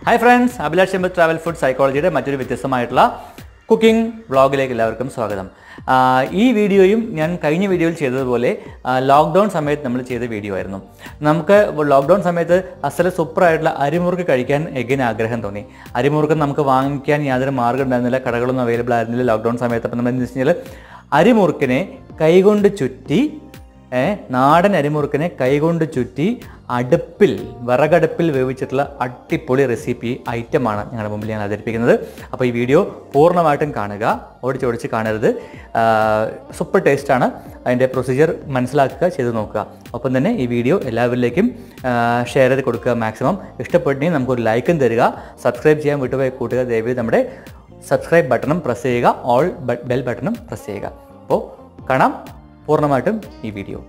Hi friends Abhilash Chembath travel food സൈക്കോളജിയുടെ മറ്റൊരു വ്യത്യസ്തമായിട്ടുള്ള കുക്കിംഗ് വ്ളോഗിലേക്ക് എല്ലാവർക്കും സ്വാഗതം ആ, ഈ വീഡിയോയും ഞാൻ കഴിഞ്ഞ വീഡിയോയിൽ ചെയ്തതുപോലെ ലോക്ക്ഡൗൺ സമയത്ത് നമ്മൾ ചെയ്ത വീഡിയോ ആയിരുന്നു നമുക്ക് ലോക്ക്ഡൗൺ സമയത്ത് അസല സൂപ്പറായിട്ടുള്ള അരിമുറുക്ക് കഴിക്കാൻ എഗിന് ആഗ്രഹം തോന്നി അരിമുറുക്ക് നമുക്ക് വാങ്ങിക്കാൻ യാതൊരു മാർഗ്ഗം ഉണ്ടായിരുന്നില്ല കടകളൊന്നും അവൈലബിൾ ആയിരുന്നില്ല ലോക്ക്ഡൗൺ സമയത്ത് അപ്പം നമ്മൾ എന്താ വെച്ച് കഴിഞ്ഞാൽ അരിമുറുക്കിനെ കൈകൊണ്ട് ചുറ്റി ഏ, നാടൻ അരിമുറുക്കിനെ കൈകൊണ്ട് ചുറ്റി അടുപ്പിൽ വിറകടുപ്പിൽ വേവിച്ചിട്ടുള്ള അടിപൊളി റെസിപ്പി ഐറ്റമാണ് ഞങ്ങളുടെ മുമ്പിൽ ഞാൻ അവതരിപ്പിക്കുന്നത് അപ്പോൾ ഈ വീഡിയോ പൂർണ്ണമായിട്ടും കാണുക ഓടിച്ചോടിച്ച് കാണരുത് ആ, സൂപ്പർ ടേസ്റ്റാണ് അതിൻ്റെ പ്രൊസീജിയർ മനസ്സിലാക്കുക ചെയ്ത് നോക്കുക ഒപ്പം തന്നെ ഈ വീഡിയോ എല്ലാവരിലേക്കും ആ, ഷെയർ ചെയ്ത് കൊടുക്കുക മാക്സിമം ഇഷ്ടപ്പെട്ടെങ്കിൽ നമുക്കൊരു ലൈക്കും തരിക സബ്സ്ക്രൈബ് ചെയ്യാൻ വിട്ടുപോയ കൂട്ടുക ദയവ് നമ്മുടെ സബ്സ്ക്രൈബ് ബട്ടണും പ്രസ് ചെയ്യുക ഓൾ ബെൽ ബട്ടണും പ്രസ് ചെയ്യുക അപ്പോൾ കാണാം പൂർണ്ണമായിട്ടും ഈ വീഡിയോ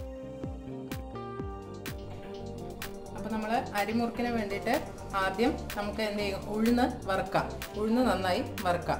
അപ്പോൾ നമ്മൾ അരിമുറുക്കിന് വേണ്ടിയിട്ട് ആദ്യം നമുക്ക് എന്ത് ചെയ്യും ഉഴുന്ന് വറുക്കാം ഉഴുന്ന് നന്നായി വറുക്കാം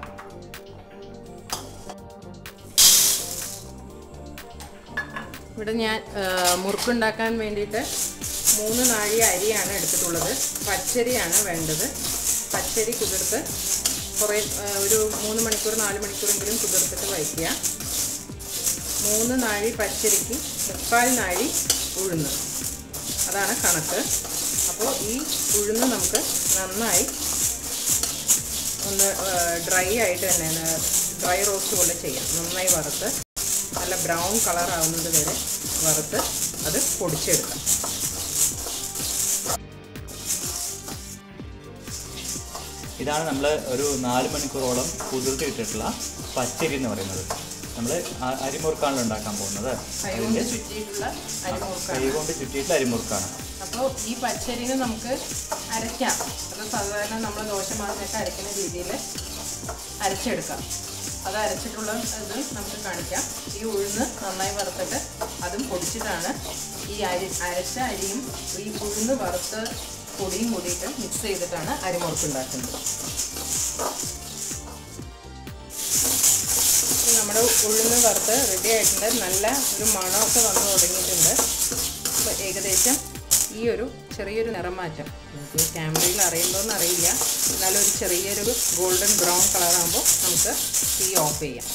ഇവിടെ ഞാൻ ആ, മുറുക്കുണ്ടാക്കാൻ വേണ്ടിയിട്ട് മൂന്ന് നാഴി അരിയാണ് എടുത്തിട്ടുള്ളത് പച്ചരിയാണ് വേണ്ടത് പച്ചരി കുതിർത്ത് കുറേ ആ, ഒരു മൂന്ന് മണിക്കൂർ നാല് മണിക്കൂറെങ്കിലും കുതിർത്തിട്ട് വയ്ക്കുക മൂന്ന് നാഴി പച്ചരിക്ക് മുക്കാൽ നാഴി ഉഴുന്ന് അതാണ് കണക്ക് അപ്പോൾ ഈ ഉഴുന്ന് നമുക്ക് നന്നായി ഒന്ന് ഡ്രൈ ആയിട്ട് തന്നെ ഡ്രൈ റോസ്റ്റ് പോലെ ചെയ്യാം നന്നായി വറുത്ത് നല്ല ബ്രൗൺ കളർ ആവുന്നത് വരെ വറുത്ത് അത് പൊടിച്ചെടുക്കാം ഇതാണ് നമ്മൾ ഒരു നാല് മണിക്കൂറോളം കുതിർത്ത് ഇട്ടിട്ടുള്ള പച്ചരി എന്ന് പറയുന്നത് നമ്മൾ അരിമുറുക്കാണല്ലോ ഉണ്ടാക്കാൻ പോകുന്നത് കൈകൊണ്ട് ചുറ്റിയിട്ടുള്ള അരിമുറുക്കാണ് കൈ കൊണ്ട് ചുറ്റിയിട്ടുള്ള അരിമുറുക്കാണ് അപ്പോൾ ഈ പച്ചരിന് നമുക്ക് അരയ്ക്കാം അത് സാധാരണ നമ്മൾ ദോശമാവിനൊക്കെ അരയ്ക്കുന്ന രീതിയിൽ അരച്ചെടുക്കാം അത് അരച്ചിട്ടുള്ള ഇത് നമുക്ക് കാണിക്കാം ഈ ഉഴുന്ന് നന്നായി വറുത്തിട്ട് അതും പൊടിച്ചിട്ടാണ് ഈ അരി അരച്ച അരിയും ഈ ഉഴുന്ന് വറുത്ത് പൊടിയും കൂടിയിട്ട് മിക്സ് ചെയ്തിട്ടാണ് അരിമുറുക്ക് ഉണ്ടാക്കുന്നത് ഇപ്പൊ നമ്മുടെ ഉഴുന്ന് വറുത്ത് റെഡി ആയിട്ടുണ്ട് നല്ല ഒരു മണമൊക്കെ വന്നു തുടങ്ങിയിട്ടുണ്ട് അപ്പോൾ ഏകദേശം ഈ ഒരു ചെറിയൊരു നിറം മാറ്റം നമുക്ക് ക്യാമറയിൽ അറിയുന്നോന്ന് അറിയില്ല എന്നാലും ഒരു ചെറിയൊരു ഗോൾഡൻ ബ്രൗൺ കളറാകുമ്പോൾ നമുക്ക് തീ ഓഫ് ചെയ്യാം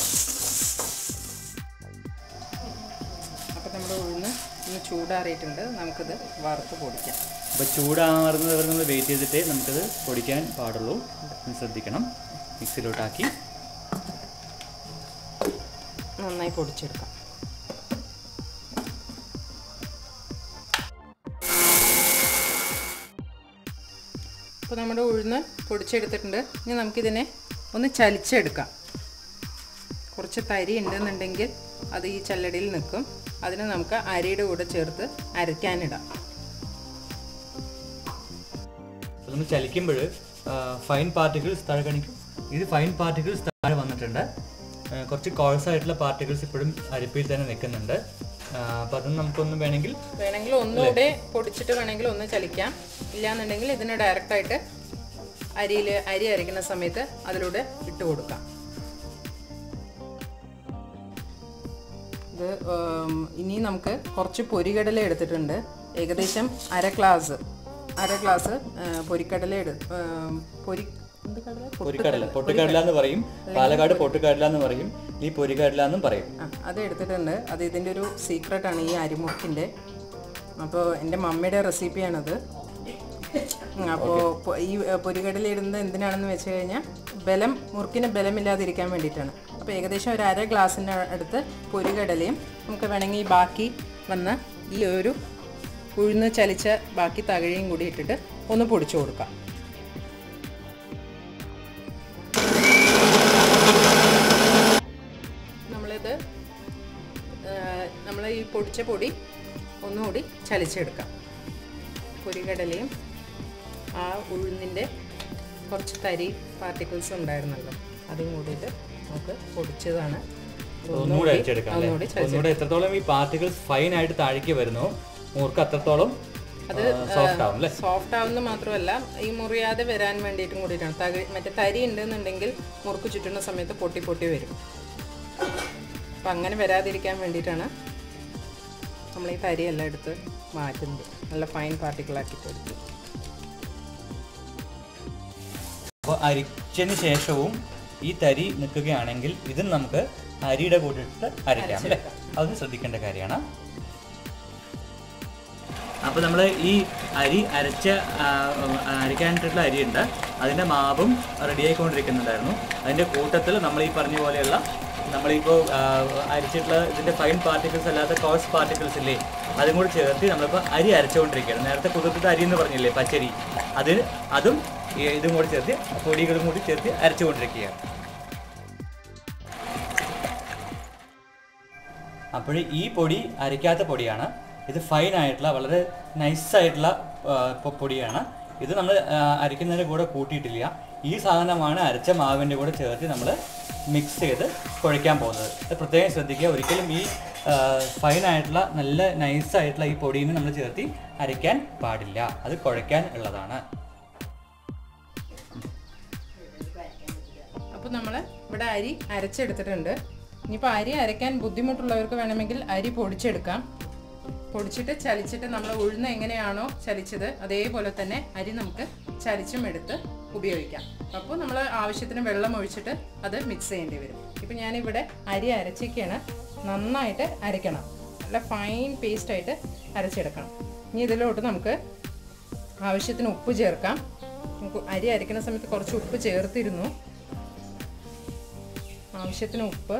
അപ്പോൾ നമ്മുടെ ഉഴുന്ന് ഒന്ന് ചൂടാറിയിട്ടുണ്ട് നമുക്കിത് വറുത്ത് പൊടിക്കാം അപ്പോൾ ചൂടാറുന്നത് വരെ നമ്മൾ വെയിറ്റ് ചെയ്തിട്ടേ നമുക്കത് പൊടിക്കാൻ പാടുള്ളൂ ഒന്ന് ശ്രദ്ധിക്കണം മിക്സിയിലോട്ടാക്കി നന്നായി പൊടിച്ചെടുക്കാം അപ്പോൾ നമ്മുടെ ഉഴുന്ന് പൊടിച്ചെടുത്തിട്ടുണ്ട് ഇനി നമുക്കിതിനെ ഒന്ന് ചലിച്ചെടുക്കാം കുറച്ച് തരി ഉണ്ടെന്നുണ്ടെങ്കിൽ അത് ഈ ചല്ലടിയിൽ നിൽക്കും അതിന് നമുക്ക് അരിയുടെ കൂടെ ചേർത്ത് അരയ്ക്കാനിടാം അപ്പോൾ നമ്മൾ ചലിക്കുമ്പോൾ ഫൈൻ പാർട്ടിക്കിൾസ് താഴെ കാണിക്കും ഇത് ഫൈൻ പാർട്ടിക്കിൾസ് താഴെ വന്നിട്ടുണ്ട് ആ, കുറച്ച് കോഴ്സ് ആയിട്ടുള്ള പാർട്ടിക്കിൾസ് ഇപ്പോഴും അരിപ്പയിൽ തന്നെ നിൽക്കുന്നുണ്ട് അപ്പോൾ അതൊന്നും നമുക്കൊന്നും വേണമെങ്കിൽ വേണമെങ്കിൽ ഒന്നുകൂടെ പൊടിച്ചിട്ട് വേണമെങ്കിൽ ഒന്ന് ചലിക്കാം ഇല്ലാന്നുണ്ടെങ്കിൽ ഇതിന് ഡയറക്റ്റായിട്ട് അരിയിൽ അരി അരയ്ക്കുന്ന സമയത്ത് അതിലൂടെ ഇട്ട് കൊടുക്കാം ഇത് ഉം, ഇനി നമുക്ക് കുറച്ച് പൊരികടല എടുത്തിട്ടുണ്ട് ഏകദേശം അര ഗ്ലാസ് അര ഗ്ലാസ് ആ, പൊരിക്കടല എടു ഉം, പൊരി എന്ത് കടല? പൊരിക്കടല പൊട്ടുകടല എന്ന് പറയും പാലക്കാട് പൊട്ടുകടല എന്ന് പറയും ഈ പൊരിക്കടല എന്നും പറയും ആ, അത് എടുത്തിട്ടുണ്ട് അത് ഇതിൻ്റെ ഒരു സീക്രട്ടാണ് ഈ അരിമുറുക്കിൻ്റെ അപ്പോൾ എൻ്റെ മമ്മിയുടെ റെസിപ്പിയാണത് അപ്പോൾ ഈ ഏ, പൊരികടല ഇടുന്നത് എന്തിനാണെന്ന് വെച്ച് കഴിഞ്ഞാൽ ബലം മുറുക്കിന് ബലമില്ലാതിരിക്കാൻ വേണ്ടിയിട്ടാണ് അപ്പോൾ ഏകദേശം ഒരു അര ഗ്ലാസിൻ്റെ അടുത്ത് പൊരികടലയും നമുക്ക് വേണമെങ്കിൽ ഈ ബാക്കി വന്ന ഈ ഒരു ഉഴുന്ന് ചലിച്ച ബാക്കി തകഴിയും കൂടി ഇട്ടിട്ട് ഒന്ന് പൊടിച്ചു കൊടുക്കാം നമ്മളിത് നമ്മൾ ഈ പൊടിച്ച പൊടി ഒന്നുകൂടി ചലിച്ചെടുക്കാം പൊരികടലയും ആ ഉഴുന്നിൻ്റെ കുറച്ച് തരി പാർട്ടിക്കിൾസ് ഉണ്ടായിരുന്നല്ലോ അതും കൂടിയിട്ട് നമുക്ക് പൊടിച്ചതാണ് ഇത് ഒന്നുകൂടെ അരിച്ചെടുക്കാം അല്ലേ ഒന്നുകൂടി ഒന്നുകൂടെ എത്രത്തോളം ഈ പാർട്ടിക്കിൾസ് ഫൈൻ ആയിട്ട് താഴേക്ക് വരുന്നു മൂർക്ക് അത്രത്തോളം സോഫ്റ്റ് ആവും അല്ലേ സോഫ്റ്റ് ആവുന്ന മാത്രമല്ല ഈ മുറിയാതെ വരാൻ വേണ്ടിയിട്ടും കൂടിയിട്ടാണ് തകഴി മറ്റേ തരി ഉണ്ടെന്നുണ്ടെങ്കിൽ മുറുക്ക് ചുറ്റുന്ന സമയത്ത് പൊട്ടി പൊട്ടി വരും അപ്പം അങ്ങനെ വരാതിരിക്കാൻ വേണ്ടിയിട്ടാണ് നമ്മൾ ഈ തരിയെല്ലാം എടുത്ത് മാറ്റുന്നത് നല്ല ഫൈൻ പാർട്ടിക്കിളാക്കിയിട്ട് എടുത്ത് അപ്പോൾ അരിച്ചതിന് ശേഷവും ഈ തരി നിൽക്കുകയാണെങ്കിൽ ഇതും നമുക്ക് അരിയുടെ കൂടെ ഇട്ട് അരയ്ക്കാം അല്ലേ അത് ശ്രദ്ധിക്കേണ്ട കാര്യമാണ് അപ്പോൾ നമ്മൾ ഈ അരി അരച്ച ആ, അരയ്ക്കാനായിട്ടുള്ള അരിയുണ്ട് അതിൻ്റെ മാവും റെഡിയായിക്കൊണ്ടിരിക്കുന്നുണ്ടായിരുന്നു അതിൻ്റെ കൂട്ടത്തിൽ നമ്മൾ ഈ പറഞ്ഞ പോലെയുള്ള നമ്മളിപ്പോൾ അരിച്ചിട്ടുള്ള ഇതിൻ്റെ ഫൈൻ പാർട്ടിക്കിൾസ് അല്ലാത്ത കോഴ്സ് പാർട്ടിക്കിൾസ് ഇല്ലേ അതും കൂടി ചേർത്ത് നമ്മളിപ്പോൾ അരി അരച്ചുകൊണ്ടിരിക്കുകയാണ് നേരത്തെ കുതിർത്തിട്ട് അരി എന്ന് പറഞ്ഞില്ലേ പച്ചരി അത് അതും ഈ ഇതും കൂടി ചേർത്ത് പൊടികളും കൂടി ചേർത്ത് അരച്ചുകൊണ്ടിരിക്കുകയാണ് അപ്പോൾ ഈ പൊടി അരയ്ക്കാത്ത പൊടിയാണ് ഇത് ഫൈൻ ആയിട്ടുള്ള വളരെ നൈസായിട്ടുള്ള പൊടിയാണ് ഇത് നമ്മൾ അരയ്ക്കുന്നതിൻ്റെ കൂടെ കൂട്ടിയിട്ടില്ല ഈ സാധനമാണ് അരച്ച മാവിൻ്റെ കൂടെ ചേർത്ത് നമ്മൾ മിക്സ് ചെയ്ത് കുഴയ്ക്കാൻ പോകുന്നത് ഇത് പ്രത്യേകം ശ്രദ്ധിക്കുക ഒരിക്കലും ഈ ഫൈൻ ആയിട്ടുള്ള നല്ല നൈസായിട്ടുള്ള ഈ പൊടിയിൽ നമ്മൾ ചേർത്ത് അരയ്ക്കാൻ പാടില്ല അത് കുഴയ്ക്കാൻ ഉള്ളതാണ് അപ്പോൾ നമ്മൾ ഇവിടെ അരി അരച്ചെടുത്തിട്ടുണ്ട് ഇനിയിപ്പോൾ അരി അരയ്ക്കാൻ ബുദ്ധിമുട്ടുള്ളവർക്ക് വേണമെങ്കിൽ അരി പൊടിച്ചെടുക്കാം പൊടിച്ചിട്ട് ചലിച്ചിട്ട് നമ്മൾ ഉഴുന്ന് എങ്ങനെയാണോ ചലിച്ചത് അതേപോലെ തന്നെ അരി നമുക്ക് ചലിച്ചും എടുത്ത് ഉപയോഗിക്കാം അപ്പോൾ നമ്മൾ ആവശ്യത്തിന് വെള്ളം ഒഴിച്ചിട്ട് അത് മിക്സ് ചെയ്യേണ്ടി വരും ഇപ്പം ഞാനിവിടെ അരി അരച്ചൊക്കെയാണ് നന്നായിട്ട് അരയ്ക്കണം നല്ല ഫൈൻ പേസ്റ്റായിട്ട് അരച്ചെടുക്കണം ഇനി ഇതിലോട്ട് നമുക്ക് ആവശ്യത്തിന് ഉപ്പ് ചേർക്കാം നമുക്ക് അരി അരയ്ക്കുന്ന സമയത്ത് കുറച്ച് ഉപ്പ് ചേർത്തിരുന്നു ആവശ്യത്തിന് ഉപ്പ്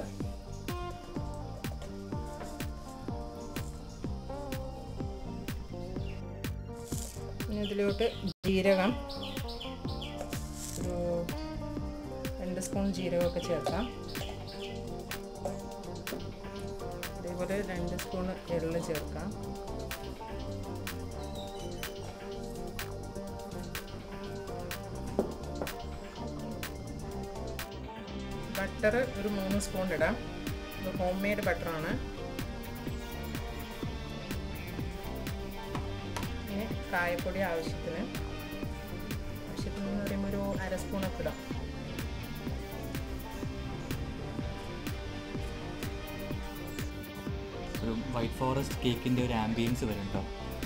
ഇനി ഇതിലോട്ട് ജീരകം ഒരു രണ്ട് സ്പൂൺ ജീരകമൊക്കെ ചേർക്കാം അതേപോലെ രണ്ട് സ്പൂൺ എള്ള് ചേർക്കാം ബട്ടർ ഒരു മൂന്ന് സ്പൂൺ ഇടാം ഇത് ഹോം മെയ്ഡ് ബട്ടറാണ് പിന്നെ കായപ്പൊടി ആവശ്യത്തിന് ആവശ്യത്തിന് എന്ന് പറയുമ്പോൾ ഒരു അര സ്പൂണൊക്കെ ഇടാം ഒരു വൈറ്റ് ഫോറസ്റ്റ് കേക്കിൻ്റെ ഒരു ആംബിയൻസ് വരും കേട്ടോ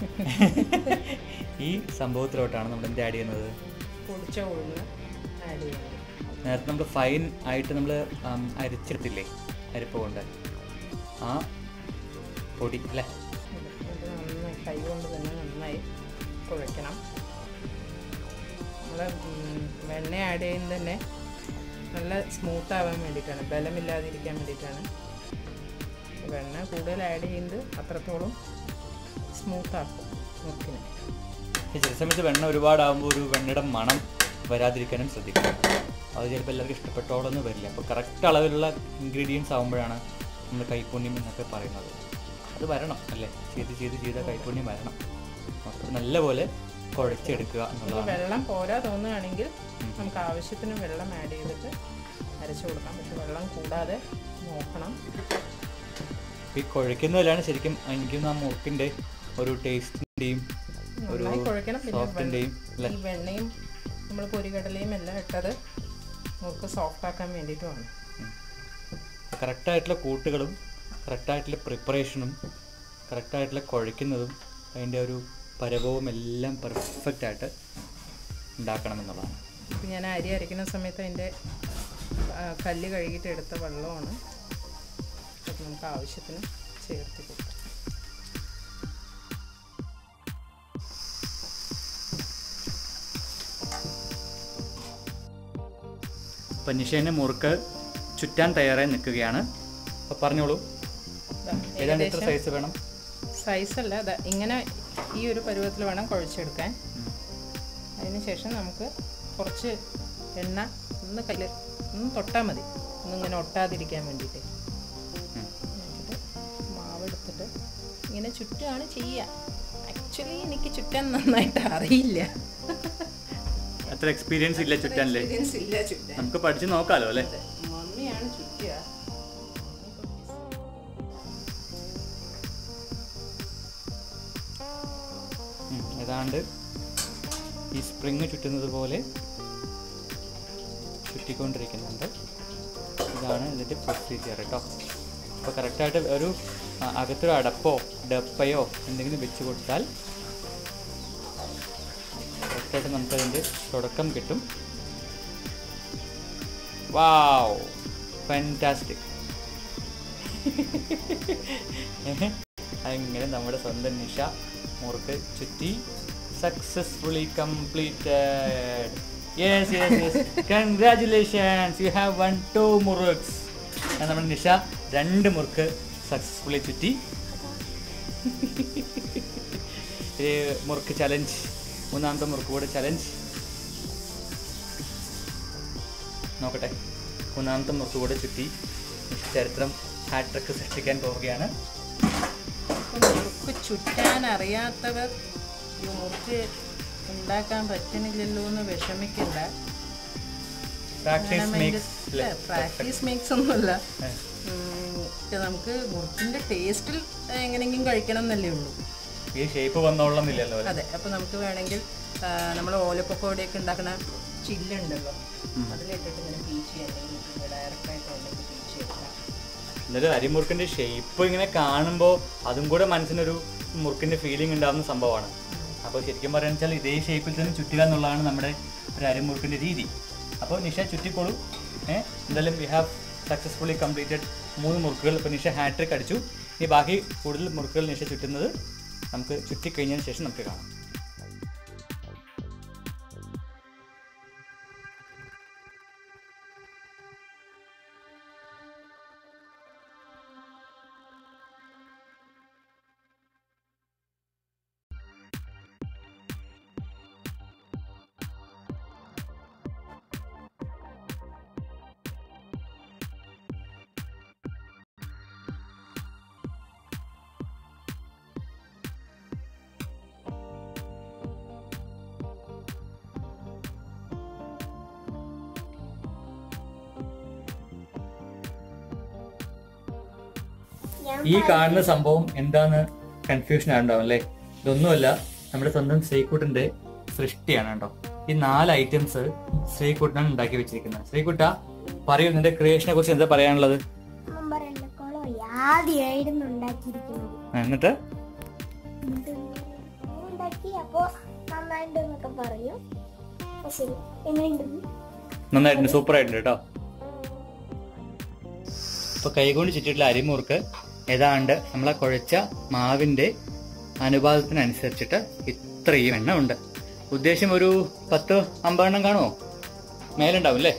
ഈ സംഭവത്തിലോട്ടാണ് നമ്മൾ എന്ത് ആഡ് ചെയ്യുന്നത് പൊടിച്ച ഉഴുന്ന് ആഡ് ചെയ്യുന്നത് നേരത്തെ നമ്മൾ ഫൈൻ ആയിട്ട് നമ്മൾ അരിച്ചെടുത്തില്ലേ അരിപ്പ് കൊണ്ട് ആ പൊടി അല്ലേ ഇത് ഇത് നന്നായി കൈ കൊണ്ട് തന്നെ നന്നായി കുഴയ്ക്കണം നമ്മൾ വെണ്ണ ആഡ് ചെയ്യുന്നത് തന്നെ നല്ല സ്മൂത്ത് ആവാൻ വേണ്ടിയിട്ടാണ് ബലമില്ലാതിരിക്കാൻ വേണ്ടിയിട്ടാണ് വെണ്ണ കൂടുതൽ ആഡ് ചെയ്യുന്നത് അത്രത്തോളം സ്മൂത്ത് ആക്കും മുറുക്കിനെ ഈ ചില സമയത്ത് വെണ്ണ ഒരുപാടാകുമ്പോൾ ഒരു വെണ്ണയുടെ മണം വരാതിരിക്കാനും ശ്രദ്ധിക്കണം അത് ചിലപ്പോൾ എല്ലാവർക്കും ഇഷ്ടപ്പെട്ടോളൊന്നും വരില്ല അപ്പോൾ കറക്റ്റ് അളവിലുള്ള ഇൻഗ്രീഡിയൻസ് ആകുമ്പോഴാണ് നമ്മൾ കൈപ്പുണ്യം എന്നൊക്കെ പറയുന്നത് അത് വരണം അല്ലേ ചെയ്ത് ചെയ്ത് ചെയ്ത കൈപ്പുണ്യം വരണം അപ്പോൾ നല്ലപോലെ കുഴച്ചെടുക്കുക ഇപ്പോൾ എന്നുള്ളതാണ് വെള്ളം പോരാ തോന്നുകയാണെങ്കിൽ നമുക്ക് ആവശ്യത്തിന് വെള്ളം ആഡ് ചെയ്തിട്ട് അരച്ചു കൊടുക്കാം പക്ഷെ വെള്ളം കൂടാതെ നോക്കണം ഈ കുഴയ്ക്കുന്നതിലാണ് ശരിക്കും എനിക്ക് ആ മുറുക്കിൻ്റെ ഒരു ടേസ്റ്റിൻ്റെയും ഒരു നന്നായി കുഴയ്ക്കണം പിന്നെ സോഫ്റ്റിൻ്റെയും അല്ലേ ഈ വെണ്ണയും നമ്മൾ പൊരികടലയും എല്ലാം ഇട്ടത് നമുക്ക് സോഫ്റ്റ് ആക്കാൻ വേണ്ടിയിട്ടുമാണ് കറക്റ്റായിട്ടുള്ള കൂട്ടുകളും കറക്റ്റായിട്ടുള്ള പ്രിപ്പറേഷനും കറക്റ്റായിട്ടുള്ള കുഴയ്ക്കുന്നതും അതിൻ്റെ ഒരു പരവവും എല്ലാം പെർഫെക്റ്റ് ആയിട്ട് ഉണ്ടാക്കണം എന്നുള്ളതാണ് ഇപ്പം ഞാൻ അരി അരയ്ക്കുന്ന സമയത്ത് അതിൻ്റെ ആ, കല്ല് കഴുകിയിട്ട് എടുത്ത വെള്ളമാണ് അത് നമുക്ക് ആവശ്യത്തിന് ചേർത്ത് കൊടുക്കാം അപ്പം നിഷേൻ്റെ മുറുക്ക് ചുറ്റാൻ തയ്യാറായി നിൽക്കുകയാണ് അപ്പോൾ പറഞ്ഞോളൂ ദാ, ഏതാണ്ട് എത്ര ഏകദേശം സൈസ് വേണം സൈസല്ല ദാ ഇങ്ങനെ ഈ ഒരു പരുവത്തിൽ വേണം കുഴച്ചെടുക്കാൻ അതിനുശേഷം നമുക്ക് കുറച്ച് എണ്ണ ഒന്ന് കല്ല് ഒന്ന് തൊട്ടാൽ മതി ഒന്നിങ്ങനെ ഒട്ടാതിരിക്കാൻ വേണ്ടിയിട്ട് ഉം. എന്നിട്ട് മാവ് എടുത്തിട്ട് ഇങ്ങനെ ചുറ്റുകയാണ് ചെയ്യുക ആക്ച്വലി എനിക്ക് ചുറ്റാൻ നന്നായിട്ട് അറിയില്ല അത്ര എക്സ്പീരിയൻസ് ഇല്ല ചുറ്റാനല്ലേ എക്സ്പീരിയൻസ് ഇല്ല ചുറ്റാൻ നമുക്ക് പഠിച്ച് നോക്കാമല്ലോ അല്ലേ മമ്മിയാണ് ചുറ്റുക ഉം. ഏതാണ്ട് ഈ സ്പ്രിങ് ചുറ്റുന്നത് പോലെ ചുറ്റിക്കൊണ്ടിരിക്കുന്നുണ്ട് ഇതാണ് ഇതിൻ്റെ പ്രൊസീജിയർ കേട്ടോ അപ്പോൾ കറക്റ്റായിട്ട് ഒരു ആ, അകത്തൊരു അടപ്പോ ഡപ്പയോ എന്തെങ്കിലും വെച്ച് കൊടുത്താൽ കറക്റ്റായിട്ട് നമുക്കതിൻ്റെ തുടക്കം കിട്ടും വാവ് ഫാൻറ്റാസ്റ്റിക് അങ്ങനെ നമ്മുടെ സ്വന്തം നിഷ മുറുക്ക് ചുറ്റി successfully completed yes yes yes congratulations you have one two മുറുക്സ് നമ്മുടെ നിഷ രണ്ട് മുറുക്ക് സക്സസ്ഫുള്ളി ചുറ്റി ഇത് മുറുക്ക് ചലഞ്ച് മൂന്നാമത്തെ മുറുക്ക് കൂടെ ചലഞ്ച് നോക്കട്ടെ മൂന്നാമത്തെ മുറുക്ക് കൂടെ ചുറ്റി നിഷ ചരിത്രം ഹാട്രിക്ക് സൃഷ്ടിക്കാൻ പോവുകയാണ് അപ്പം മുറുക്ക് ചുറ്റാൻ അറിയാത്തവർ ഈ മുറുക്ക് ഉണ്ടാക്കാൻ പറ്റണില്ലല്ലോ എന്ന് വിഷമിക്കണ്ട പ്രാക്ടീസ് മേക്സ് പ്രാക്ടീസ് മേക്സ് ഒന്നുമല്ല ഉം, ഇത് നമുക്ക് മുറുക്കിന്റെ ടേസ്റ്റിൽ എങ്ങനെയെങ്കിലും കഴിക്കണം എന്നല്ലേ ഉള്ളൂ ഈ ഷേപ്പ് വന്നോളന്നില്ലല്ലോ അതെ അപ്പോൾ നമുക്ക് വേണമെങ്കിൽ നമ്മൾ ഓലപ്പക്കോടിയൊക്കെ ഉണ്ടാക്കുന്ന ചില്ലുണ്ടല്ലോ അതിലിട്ടിട്ട് ഇങ്ങനെ പീച്ച് അല്ലെങ്കിൽ ഡയറക്റ്റായിട്ട് ഉണ്ടെങ്കിൽ പീച്ച് എടുക്കാം എന്നിട്ട് അരിമുറുക്കിന്റെ ഷേപ്പ് ഇങ്ങനെ കാണുമ്പോൾ അതും കൂടെ മനസ്സിനൊരു മുറുക്കിന്റെ ഫീലിംഗ് ഉണ്ടാകുന്ന സംഭവമാണ് അപ്പോൾ ശരിക്കും പറയാന്ന് വെച്ചാൽ ഇതേ ഷേപ്പിൽ തന്നെ ചുറ്റുക എന്നുള്ളതാണ് നമ്മുടെ ഒരു അരിമുറുക്കിന്റെ രീതി അപ്പോൾ നിഷ ചുറ്റിക്കോളൂ ഏഹ് എന്തായാലും വി ഹാവ് സക്സസ്ഫുള്ളി കംപ്ലീറ്റഡ് മൂന്ന് മുറുക്കുകൾ ഇപ്പോൾ നിഷ ഹാട്രിക് അടിച്ചു ഇനി ബാക്കി കൂടുതൽ മുറുക്കുകൾ നിഷ ചുറ്റുന്നത് നമുക്ക് ചുറ്റിക്കഴിഞ്ഞതിന് ശേഷം നമുക്ക് കാണാം ഈ കാണുന്ന സംഭവം എന്താന്ന് കൺഫ്യൂഷൻ ആണ്ടാവും അല്ലേ ഇതൊന്നുമല്ല നമ്മുടെ സ്വന്തം ശ്രീകുട്ടന്റെ സൃഷ്ടിയാണ് കേട്ടോ ഈ നാല് ഐറ്റംസ് ശ്രീകുട്ടനാണ് ഉണ്ടാക്കി വെച്ചിരിക്കുന്നത് ശ്രീകുട്ട പറയൂ നിന്റെ ക്രിയേഷനെ കുറിച്ച് എന്താ പറയാനുള്ളത് നമ്പർ എണ്ണക്കോളം ആദ്യമായിരുന്നു ഉണ്ടാക്കിയിരിക്കുന്നത് എന്നിട്ട് എന്നിട്ട് ഞാൻ ഉണ്ടാക്കി അപ്പോ നന്നായിട്ട് എന്നൊക്കെ പറയും അപ്പൊ ശരി എങ്ങനെയുണ്ട് നന്നായിട്ടുണ്ട് സൂപ്പർ ആയിട്ടുണ്ട് കേട്ടോ ഇപ്പൊ കൈകൊണ്ട് ചുറ്റിയിട്ടുള്ള അരിമുറുക്ക് ഏതാണ്ട് നമ്മളെ കുഴച്ച മാവിന്റെ അനുപാതത്തിനനുസരിച്ചിട്ട് ഇത്രയും എണ്ണ ഉണ്ട് ഉദ്ദേശം ഒരു പത്ത് അമ്പതെണ്ണം കാണുമോ മേലുണ്ടാവും അല്ലേ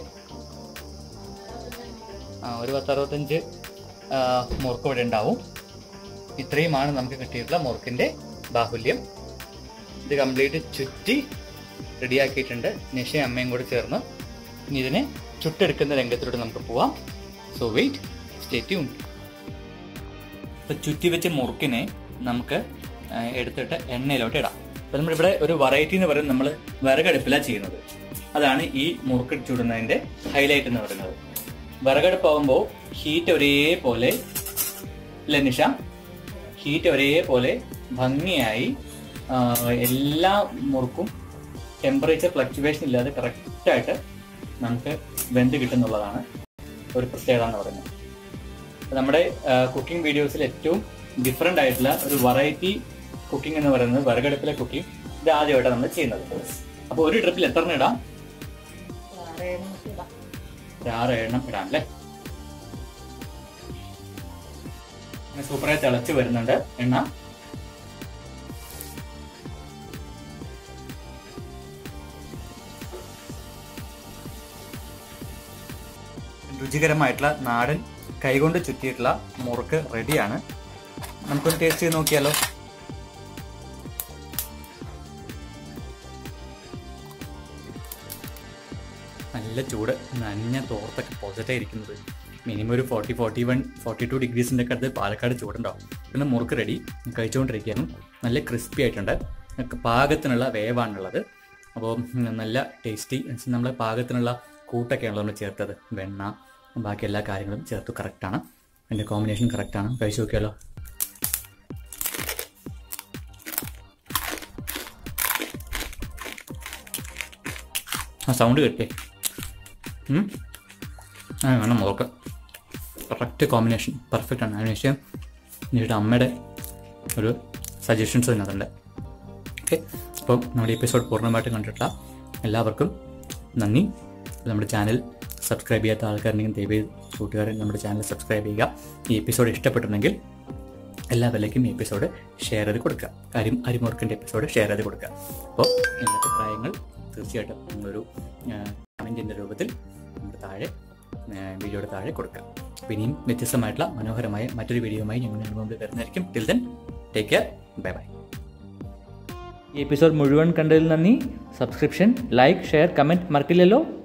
ആ ഒരു പത്തറുപത്തഞ്ച് ആ, മുറുക്ക് ഇവിടെ ഉണ്ടാവും ഇത്രയുമാണ് നമുക്ക് കിട്ടിയിട്ടുള്ള മുറുക്കിന്റെ ബാഹുല്യം ഇത് കംപ്ലീറ്റ് ചുറ്റി റെഡിയാക്കിയിട്ടുണ്ട് നിഷയും അമ്മയും കൂടെ ചേർന്ന് ഇനി ഇതിനെ ചുട്ടെടുക്കുന്ന രംഗത്തിലൂടെ നമുക്ക് പോവാം സോ വെയിറ്റ് സ്റ്റേ ട്യൂൺ ഇപ്പൊ ചുറ്റി വെച്ച മുറുക്കിനെ നമുക്ക് ആ, എടുത്തിട്ട് എണ്ണയിലോട്ട് ഇടാം അപ്പൊ നമ്മളിവിടെ ഒരു വെറൈറ്റി എന്ന് പറയുന്നത് നമ്മൾ വിറകടുപ്പിലാണ് ചെയ്യുന്നത് അതാണ് ഈ മുറുക്ക് ചുടുന്നതിന്റെ ഹൈലൈറ്റ് എന്ന് പറയുന്നത് വിറകടുപ്പാവുമ്പോൾ ഹീറ്റ് ഒരേപോലെ ഇല്ല നിഷ ഹീറ്റ് ഒരേപോലെ ഭംഗിയായി ആ, എല്ലാ മുറുക്കും ടെമ്പറേച്ചർ ഫ്ലക്ച്വേഷൻ ഇല്ലാതെ കറക്റ്റായിട്ട് നമുക്ക് വെന്ത് കിട്ടുന്നുള്ളതാണ് ഒരു പ്രത്യേകത എന്ന് പറയുന്നത് അപ്പൊ നമ്മുടെ കുക്കിംഗ് വീഡിയോസിൽ ഏറ്റവും ഡിഫറെൻ്റ് ആയിട്ടുള്ള ഒരു വെറൈറ്റി കുക്കിംഗ് എന്ന് പറയുന്നത് വിറകടുപ്പിലെ കുക്കിംഗ് ഇത് ആദ്യമായിട്ടാണ് നമ്മൾ ചെയ്യുന്നത് അപ്പോൾ ഒരു ട്രിപ്പിൽ എത്ര എണ്ണം ഇടാം ഒരു ആറ് എണ്ണം ഇടാം അല്ലേ അങ്ങനെ സൂപ്പറായി തിളച്ച് വരുന്നുണ്ട് എണ്ണ രുചികരമായിട്ടുള്ള നാടൻ കൈകൊണ്ട് ചുറ്റിയിട്ടുള്ള മുറുക്ക് റെഡിയാണ് നമുക്കൊന്ന് ടേസ്റ്റ് ചെയ്ത് നോക്കിയാലോ നല്ല ചൂട് നനഞ്ഞ തോർത്തൊക്കെ പോസിറ്റീവ് ഇരിക്കുന്നത് മിനിമം ഒരു forty forty one forty two ഡിഗ്രീസിൻ്റെ ഒക്കെ അടുത്ത് പാലക്കാട് ചൂടുണ്ടാവും പിന്നെ മുറുക്ക് റെഡി കഴിച്ചുകൊണ്ടിരിക്കുകയാണ് നല്ല ക്രിസ്പി ആയിട്ടുണ്ട് ഒക്കെ പാകത്തിനുള്ള വേവാണുള്ളത് അപ്പോൾ നല്ല ടേസ്റ്റി നമ്മൾ പാകത്തിനുള്ള കൂട്ടൊക്കെയാണല്ലോ നമ്മൾ ചേർത്തത് വെണ്ണ ബാക്കി എല്ലാ കാര്യങ്ങളും ചേർത്ത് കറക്റ്റാണ് അതിൻ്റെ കോമ്പിനേഷൻ കറക്റ്റാണ് കഴിച്ചു നോക്കിയാലോ ആ സൗണ്ട് കേട്ടേ ഉം? ആ വേണം നോക്കാം കറക്റ്റ് കോമ്പിനേഷൻ പെർഫെക്റ്റ് ആണ് അതിനുശേഷം എന്നിട്ട് അമ്മയുടെ ഒരു സജഷൻസ് അതിനകത്തുണ്ട് ഓക്കെ അപ്പം നമ്മുടെ ഈ എപ്പിസോഡ് പൂർണ്ണമായിട്ട് കണ്ടിട്ടുള്ള എല്ലാവർക്കും നന്ദി നമ്മുടെ ചാനൽ സബ്സ്ക്രൈബ് ചെയ്യാത്ത ആൾക്കാരുണ്ടെങ്കിൽ ദയവ് കൂട്ടുകാരൻ നമ്മുടെ ചാനൽ സബ്സ്ക്രൈബ് ചെയ്യുക ഈ എപ്പിസോഡ് ഇഷ്ടപ്പെട്ടിട്ടുണ്ടെങ്കിൽ എല്ലാവരിലേക്കും ഈ എപ്പിസോഡ് ഷെയർ ചെയ്ത് കൊടുക്കുക അരി അരിമുറുക്കിൻ്റെ എപ്പിസോഡ് ഷെയർ ചെയ്ത് കൊടുക്കുക അപ്പോൾ നിങ്ങളുടെ അഭിപ്രായങ്ങൾ തീർച്ചയായിട്ടും നിങ്ങളൊരു കമൻറ്റിൻ്റെ രൂപത്തിൽ നമ്മുടെ താഴെ ആ, വീഡിയോയുടെ താഴെ കൊടുക്കുക അപ്പോൾ ഇനിയും വ്യത്യസ്തമായിട്ടുള്ള മനോഹരമായ മറ്റൊരു വീഡിയോയുമായി ഞങ്ങൾ നിങ്ങളുടെ മുമ്പിൽ വരുന്നതായിരിക്കും till then take care bye bye ഈ എപ്പിസോഡ് മുഴുവൻ കണ്ടതിൽ നന്ദി സബ്സ്ക്രിപ്ഷൻ ലൈക്ക് ഷെയർ കമൻറ്റ് മറക്കില്ലല്ലോ